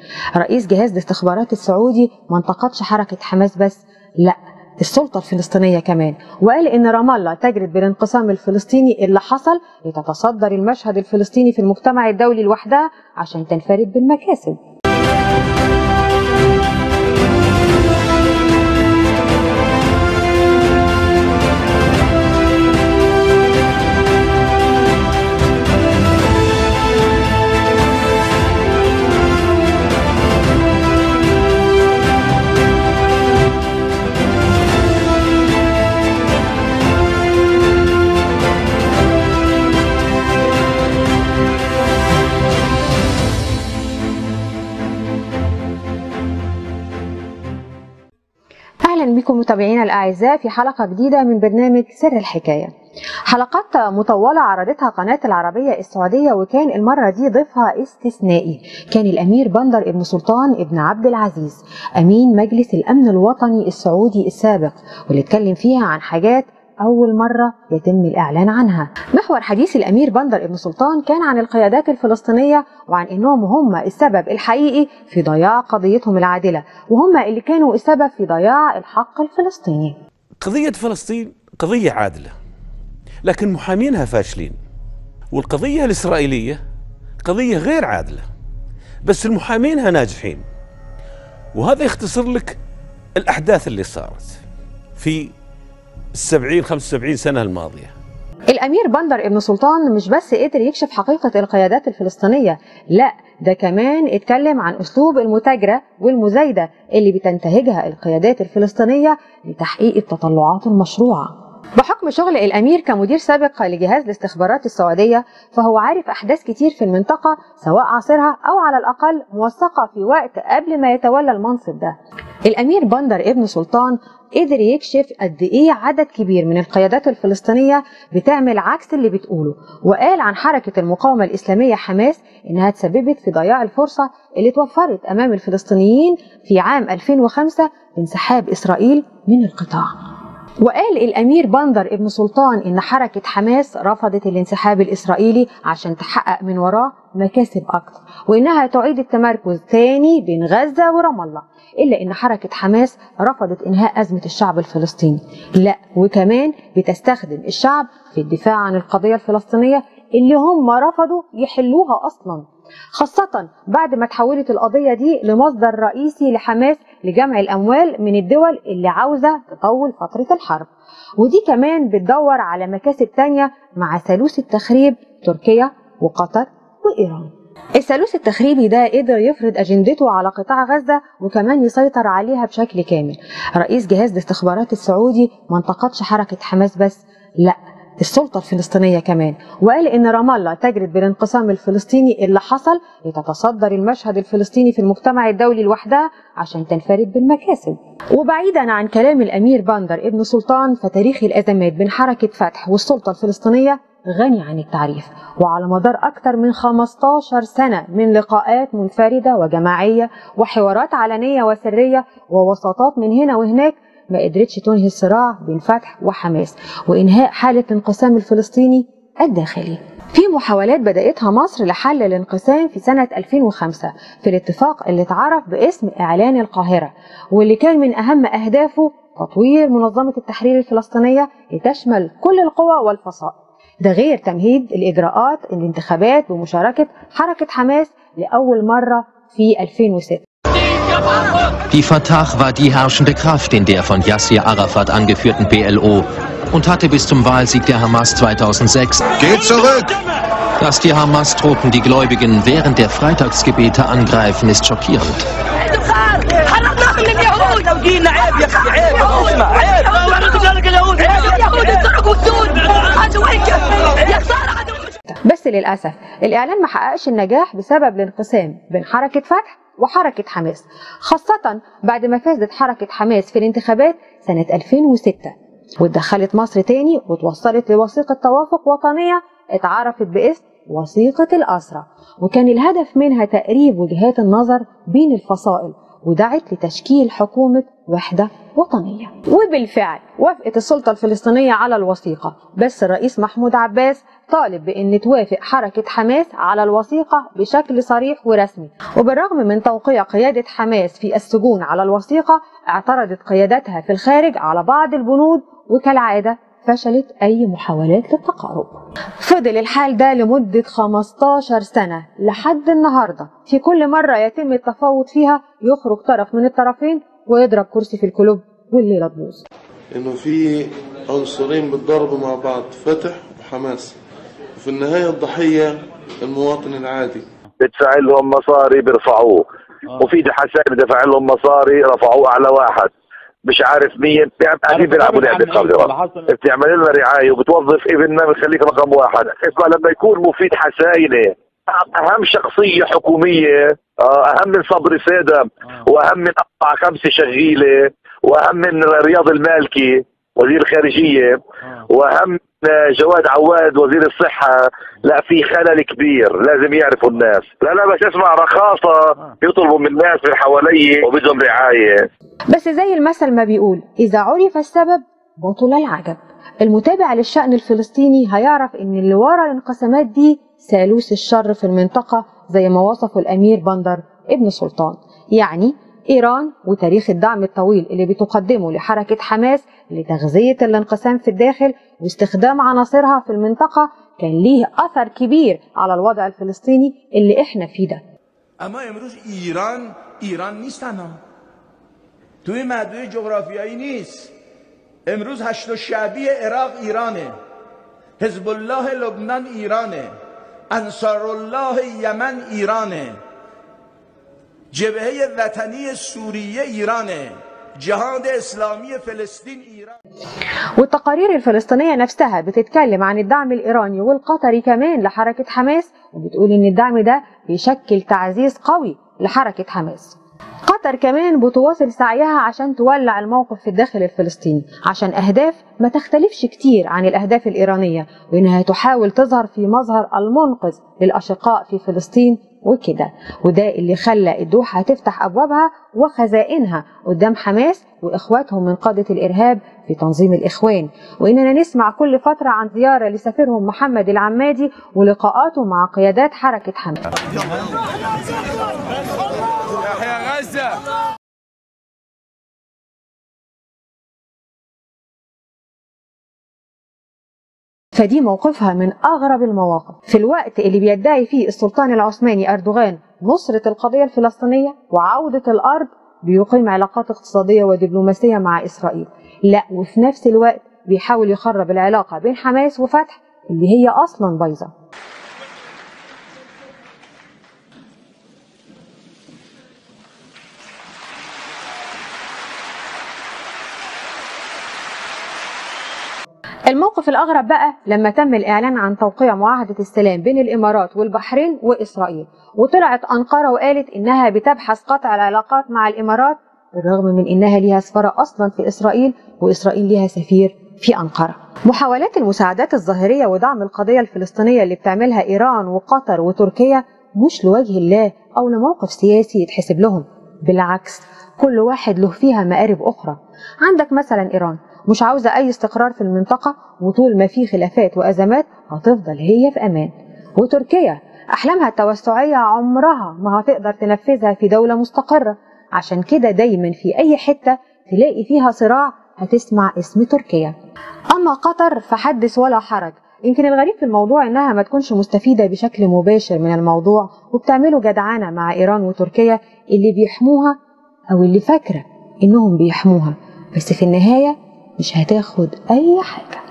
رئيس جهاز الاستخبارات السعودي ما انتقدش حركة حماس بس لا السلطة الفلسطينية كمان وقال إن رام الله تجرد بالانقسام الفلسطيني اللي حصل لتتصدر المشهد الفلسطيني في المجتمع الدولي لوحدها عشان تنفرد بالمكاسب اهلا بكم متابعينا الاعزاء في حلقه جديده من برنامج سر الحكايه. حلقات مطوله عرضتها قناه العربيه السعوديه وكان المره دي ضيفها استثنائي، كان الامير بندر ابن سلطان ابن عبد العزيز امين مجلس الامن الوطني السعودي السابق واللي اتكلم فيها عن حاجات أول مرة يتم الإعلان عنها محور حديث الأمير بندر ابن سلطان كان عن القيادات الفلسطينية وعن أنهم هم السبب الحقيقي في ضياع قضيتهم العادلة وهم اللي كانوا السبب في ضياع الحق الفلسطيني قضية فلسطين قضية عادلة لكن محامينها فاشلين والقضية الإسرائيلية قضية غير عادلة بس المحامينها ناجحين وهذا يختصر لك الأحداث اللي صارت في السبعين خمس وسبعين سنة الماضية الأمير بندر ابن سلطان مش بس قدر يكشف حقيقة القيادات الفلسطينية لا ده كمان اتكلم عن أسلوب المتاجرة والمزايدة اللي بتنتهجها القيادات الفلسطينية لتحقيق التطلعات المشروعة بحكم شغل الأمير كمدير سابق لجهاز الاستخبارات السعودية فهو عارف أحداث كتير في المنطقة سواء عاصرها أو على الأقل موثقة في وقت قبل ما يتولى المنصب ده الأمير بندر ابن سلطان قدر يكشف قد ايه عدد كبير من القيادات الفلسطينيه بتعمل عكس اللي بتقوله وقال عن حركه المقاومه الاسلاميه حماس انها تسببت في ضياع الفرصه اللي توفرت امام الفلسطينيين في عام 2005 بانسحاب اسرائيل من القطاع وقال الامير بندر ابن سلطان ان حركه حماس رفضت الانسحاب الاسرائيلي عشان تحقق من وراه مكاسب اكتر وانها تعيد التمركز تاني بين غزه ورام الله الا ان حركه حماس رفضت انهاء ازمه الشعب الفلسطيني لا وكمان بتستخدم الشعب في الدفاع عن القضيه الفلسطينيه اللي هم رفضوا يحلوها اصلا خاصة بعد ما تحولت القضية دي لمصدر رئيسي لحماس لجمع الأموال من الدول اللي عاوزة تطول فترة الحرب ودي كمان بتدور على مكاسب تانية مع ثالوث التخريب تركيا وقطر وإيران الثالوث التخريبي ده قدر يفرض اجندته على قطاع غزه وكمان يسيطر عليها بشكل كامل. رئيس جهاز الاستخبارات السعودي ما انتقدش حركه حماس بس، لا السلطه الفلسطينيه كمان وقال ان رام الله تجرد بالانقسام الفلسطيني اللي حصل لتتصدر المشهد الفلسطيني في المجتمع الدولي لوحدها عشان تنفرد بالمكاسب. وبعيدا عن كلام الامير بندر ابن سلطان فتاريخ الازمات بين حركه فتح والسلطه الفلسطينيه غني عن التعريف وعلى مدار أكثر من 15 سنة من لقاءات منفردة وجماعية وحوارات علنية وسرية ووساطات من هنا وهناك ما قدرتش تنهي الصراع بين فتح وحماس وإنهاء حالة الانقسام الفلسطيني الداخلي في محاولات بدأتها مصر لحل الانقسام في سنة 2005 في الاتفاق اللي اتعرف باسم إعلان القاهرة واللي كان من أهم أهدافه تطوير منظمة التحرير الفلسطينية لتشمل كل القوى والفصائل ده غير تمهيد الإجراءات الانتخابات بمشاركة حركة حماس لأول مرة في 2006 Die Fatah war die herrschende Kraft in der von Yasser Arafat angeführten PLO und hatte bis zum Wahlsieg der Hamas 2006 Geht zurück! Dass die Hamas-Truppen die Gläubigen während der Freitagsgebete angreifen, ist schockierend. حررناهم من اليهود لو جينا عيب يا اخي عيب اسمع عيب عيب اليهود اليهود الترك والسود عدوية يا خسارة عدو بس للأسف الإعلان ما حققش النجاح بسبب الانقسام بين حركة فتح وحركة حماس خاصة بعد ما فازت حركة حماس في الانتخابات سنة 2006 واتدخلت مصر تاني وتوصلت لوثيقة توافق وطنية اتعرفت باسم وثيقة الأسرة وكان الهدف منها تقريب وجهات النظر بين الفصائل ودعت لتشكيل حكومة وحدة وطنية وبالفعل وافقت السلطة الفلسطينية على الوثيقة بس الرئيس محمود عباس طالب بأن توافق حركة حماس على الوثيقة بشكل صريح ورسمي وبالرغم من توقيع قيادة حماس في السجون على الوثيقة اعترضت قيادتها في الخارج على بعض البنود وكالعادة فشلت أي محاولات للتقارب فضل الحال ده لمدة 15 سنة لحد النهاردة في كل مرة يتم التفاوض فيها يخرج طرف من الطرفين ويضرب كرسي في الكلوب والليلة تبوظ انه في عنصرين بيتضاربوا مع بعض فتح وحماس وفي النهاية الضحية المواطن العادي بدفع لهم مصاري بيرفعوه وفي حساب دفع لهم مصاري رفعوه اعلى واحد مش عارف مين بيعمل قاعدين بيلعبوا لعبه قذره بتعمل لنا رعايه وبتوظف ابننا بتخليك رقم واحد اسمع لما يكون مفيد حساينه اهم شخصيه حكوميه آه، اهم من صبري سادم واهم من اربع خمسه شغيله واهم من رياض المالكي وزير الخارجيه واهم من جواد عواد وزير الصحه لا في خلل كبير لازم يعرفوا الناس لا لا بس اسمع رخاصه يطلبوا من الناس من حوالي وبدهم رعايه بس زي المثل ما بيقول إذا عرف السبب بطل العجب المتابع للشأن الفلسطيني هيعرف إن اللي ورا الانقسامات دي ثالوث الشر في المنطقة زي ما وصفه الأمير بندر ابن سلطان يعني إيران وتاريخ الدعم الطويل اللي بتقدمه لحركة حماس لتغذية الانقسام في الداخل واستخدام عناصرها في المنطقة كان ليه أثر كبير على الوضع الفلسطيني اللي إحنا فيه ده اما امروز ایران ایران نیست تنها توی مدوی جغرافیایی نیست امروز هشت و شعبی عراق ایرانه حزب الله لبنان ایرانه انصار الله یمن ایرانه جبهه وطنی سوریه ایرانه جهاد اسلامی فلسطین ایران والتقارير الفلسطينية نفسها بتتكلم عن الدعم الإيراني والقطري كمان لحركة حماس وبتقول إن الدعم ده بيشكل تعزيز قوي لحركة حماس قطر كمان بتواصل سعيها عشان تولع الموقف في الداخل الفلسطيني عشان أهداف ما تختلفش كتير عن الأهداف الإيرانية وإنها تحاول تظهر في مظهر المنقذ للأشقاء في فلسطين وكده وده اللي خلى الدوحة تفتح أبوابها وخزائنها قدام حماس وإخواتهم من قادة الإرهاب في تنظيم الإخوان وإننا نسمع كل فترة عن زيارة لسفيرهم محمد العمادي ولقاءاته مع قيادات حركة حماس فدي موقفها من أغرب المواقف في الوقت اللي بيدعي فيه السلطان العثماني أردوغان نصرة القضية الفلسطينية وعودة الأرض بيقيم علاقات اقتصادية ودبلوماسية مع إسرائيل لا وفي نفس الوقت بيحاول يخرب العلاقة بين حماس وفتح اللي هي أصلا بايظة الموقف الأغرب بقى لما تم الإعلان عن توقيع معاهدة السلام بين الإمارات والبحرين وإسرائيل وطلعت أنقرة وقالت إنها بتبحث قطع العلاقات مع الإمارات بالرغم من إنها ليها سفارة أصلا في إسرائيل وإسرائيل ليها سفير في أنقرة محاولات المساعدات الظاهرية ودعم القضية الفلسطينية اللي بتعملها إيران وقطر وتركيا مش لوجه الله أو لموقف سياسي يتحسب لهم بالعكس كل واحد له فيها مآرب أخرى عندك مثلا إيران مش عاوزة أي استقرار في المنطقة وطول ما في خلافات وأزمات هتفضل هي في أمان وتركيا أحلامها التوسعية عمرها ما هتقدر تنفذها في دولة مستقرة عشان كده دايما في أي حتة تلاقي فيها صراع هتسمع اسم تركيا أما قطر فحدث ولا حرج يمكن الغريب في الموضوع إنها ما تكونش مستفيدة بشكل مباشر من الموضوع وبتعمله جدعانة مع إيران وتركيا اللي بيحموها أو اللي فاكرة إنهم بيحموها بس في النهاية مش هتاخد أي حاجة